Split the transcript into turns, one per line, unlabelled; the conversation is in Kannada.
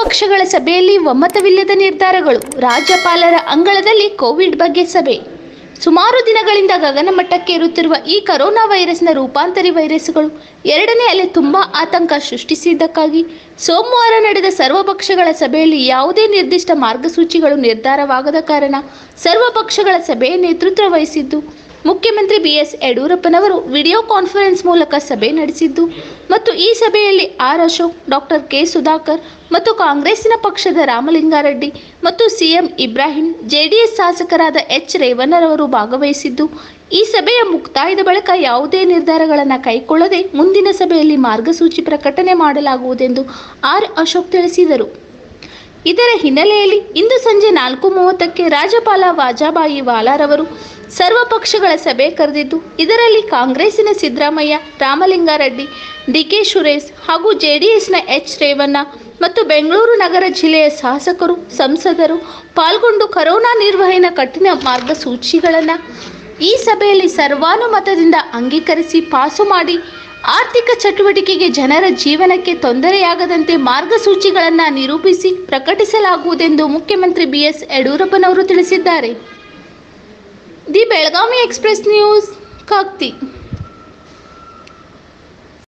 ಪಕ್ಷಗಳ ಸಭೆಯಲ್ಲಿ ಒಮ್ಮತವಿಲ್ಲದ ನಿರ್ಧಾರಗಳು ರಾಜ್ಯಪಾಲರ ಅಂಗಳದಲ್ಲಿ ಕೋವಿಡ್ ಬಗ್ಗೆ ಸಭೆ ಸುಮಾರು ದಿನಗಳಿಂದ ಗಗನಮಟ್ಟಕ್ಕೆ ಏರುತ್ತಿರುವ ಈ ಕರೋನಾ ವೈರಸ್ನ ರೂಪಾಂತರಿ ವೈರಸ್ಗಳು ಎರಡನೇ ಅಲೆ ತುಂಬಾ ಆತಂಕ ಸೃಷ್ಟಿಸಿದ್ದಕ್ಕಾಗಿ ಸೋಮವಾರ ನಡೆದ ಸರ್ವಪಕ್ಷಗಳ ಸಭೆಯಲ್ಲಿ ಯಾವುದೇ ನಿರ್ದಿಷ್ಟ ಮಾರ್ಗಸೂಚಿಗಳು ನಿರ್ಧಾರವಾಗದ ಕಾರಣ ಸರ್ವಪಕ್ಷಗಳ ಸಭೆಯ ನೇತೃತ್ವ ವಹಿಸಿದ್ದು ಮುಖ್ಯಮಂತ್ರಿ ಬಿಎಸ್ ಯಡಿಯೂರಪ್ಪನವರು ವಿಡಿಯೋ ಕಾನ್ಫರೆನ್ಸ್ ಮೂಲಕ ಸಭೆ ನಡೆಸಿದ್ದು ಮತ್ತು ಈ ಸಭೆಯಲ್ಲಿ R Ashok doctor K Sudhakar ಮತ್ತು ಕಾಂಗ್ರೆಸ್ಸಿನ ಪಕ್ಷದ ರಾಮಲಿಂಗಾರೆಡ್ಡಿ ಮತ್ತು ಸಿಎಂ ಇಬ್ರಾಹಿಂ ಜೆಡಿಎಸ್ ಶಾಸಕರಾದ ಎಚ್ ರೇವಣ್ಣರವರು ಭಾಗವಹಿಸಿದ್ದು ಈ ಸಭೆಯ ಮುಕ್ತಾಯದ ಬಳಿಕ ಯಾವುದೇ ನಿರ್ಧಾರಗಳನ್ನು ಕೈಗೊಳ್ಳದೆ ಮುಂದಿನ ಸಭೆಯಲ್ಲಿ ಮಾರ್ಗಸೂಚಿ ಪ್ರಕಟಣೆ ಮಾಡಲಾಗುವುದೆಂದು ಆರ್ ಅಶೋಕ್ ತಿಳಿಸಿದರು ಇದರ ಹಿನ್ನೆಲೆಯಲ್ಲಿ ಇಂದು ಸಂಜೆ ನಾಲ್ಕು ಮೂವತ್ತಕ್ಕೆ ರಾಜ್ಯಪಾಲ ವಾಜಾಬಾಯಿ ವಾಲಾರವರು ಸರ್ವ ಪಕ್ಷಗಳ ಸಭೆ ಕರೆದಿದ್ದು ಇದರಲ್ಲಿ ಕಾಂಗ್ರೆಸ್ಸಿನ ಸಿದ್ದರಾಮಯ್ಯ ರಾಮಲಿಂಗಾರೆಡ್ಡಿ ಡಿಕೆ ಸುರೇಶ್ ಹಾಗೂ ಜೆಡಿಎಸ್ನ ಎಚ್ ರೇವಣ್ಣ ಮತ್ತು ಬೆಂಗಳೂರು ನಗರ ಜಿಲ್ಲೆಯ ಶಾಸಕರು ಸಂಸದರು ಪಾಲ್ಗೊಂಡು ಕರೋನಾ ನಿರ್ವಹಣೆ ಕಠಿಣ ಮಾರ್ಗಸೂಚಿಗಳನ್ನು ಈ ಸಭೆಯಲ್ಲಿ ಸರ್ವಾನುಮತದಿಂದ ಅಂಗೀಕರಿಸಿ ಪಾಸು ಮಾಡಿ ಆರ್ಥಿಕ ಚಟುವಟಿಕೆಗೆ ಜನರ ಜೀವನಕ್ಕೆ ತೊಂದರೆಯಾಗದಂತೆ ಮಾರ್ಗಸೂಚಿಗಳನ್ನು ನಿರೂಪಿಸಿ ಪ್ರಕಟಿಸಲಾಗುವುದೆಂದು ಮುಖ್ಯಮಂತ್ರಿ ಬಿಎಸ್ ಯಡಿಯೂರಪ್ಪನವರು ತಿಳಿಸಿದ್ದಾರೆ the Belagavi express news Kakti